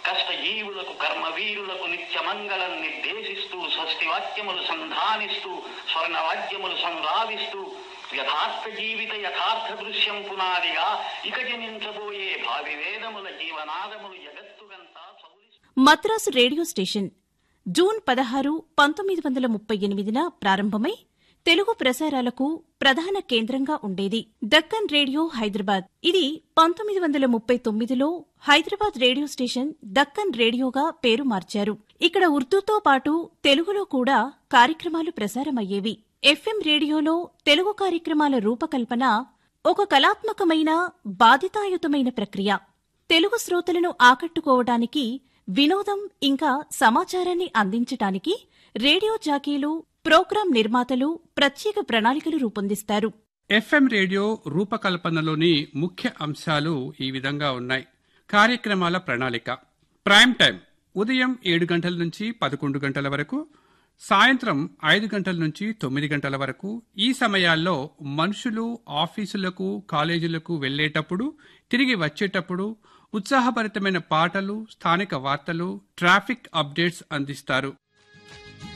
కష్టజీవులకు కర్మవీరులకు నిత్యమంగళం నిర్దేశిస్తూ స్వస్తి వాక్యములు సంధానిస్తూ స్వర్ణవాద్యములు సంరావిస్తూ యథార్థ జీవిత యథార్థ దృశ్యం పునాదిగా ఇక జనించబోయే భావి వేదముల జీవనాదములు జగత్తుగంతా సౌరి మద్రాసు రేడియో స్టేషన్ జూన్ పదహారు పంతొమ్మిది వందల ముప్పై ఎనిమిదిన ప్రారంభమై తెలుగు ప్రసారాలకు ప్రధాన కేంద్రంగా ఉండేది దక్కన్ రేడియో హైదరాబాద్ ఇది పంతొమ్మిది వందల ముప్పై తొమ్మిదిలో హైదరాబాద్ రేడియో స్టేషన్ దక్కన్ రేడియోగా పేరు మార్చారు ఇక్కడ ఉర్దూతో పాటు తెలుగులో కూడా కార్యక్రమాలు ప్రసారమయ్యేవి ఎఫ్ఎం రేడియోలో తెలుగు కార్యక్రమాల రూపకల్పన ఒక కళాత్మకమైన బాధితాయుతమైన ప్రక్రియ తెలుగు శ్రోతలను ఆకట్టుకోవడానికి వినోదం ఇంకా సమాచారాన్ని అందించటానికి రేడియో జాకీలు ప్రోగ్రాం నిర్మాతలు ప్రత్యేక ప్రణాళికలు రూపొందిస్తారు ఎఫ్ఎం రేడియో రూపకల్పనలోని ముఖ్య అంశాలు ఈ విధంగా ఉన్నాయి కార్యక్రమాల ప్రణాళిక ప్రైమ్ టైం ఉదయం ఏడు గంటల నుంచి పదకొండు గంటల వరకు సాయంత్రం ఐదు గంటల నుంచి తొమ్మిది గంటల వరకు ఈ సమయాల్లో మనుషులు ఆఫీసులకు కాలేజీలకు వెళ్లేటప్పుడు తిరిగి వచ్చేటప్పుడు ఉత్సాహభరితమైన పాటలు స్థానిక వార్తలు ట్రాఫిక్ అప్డేట్స్ అందిస్తారు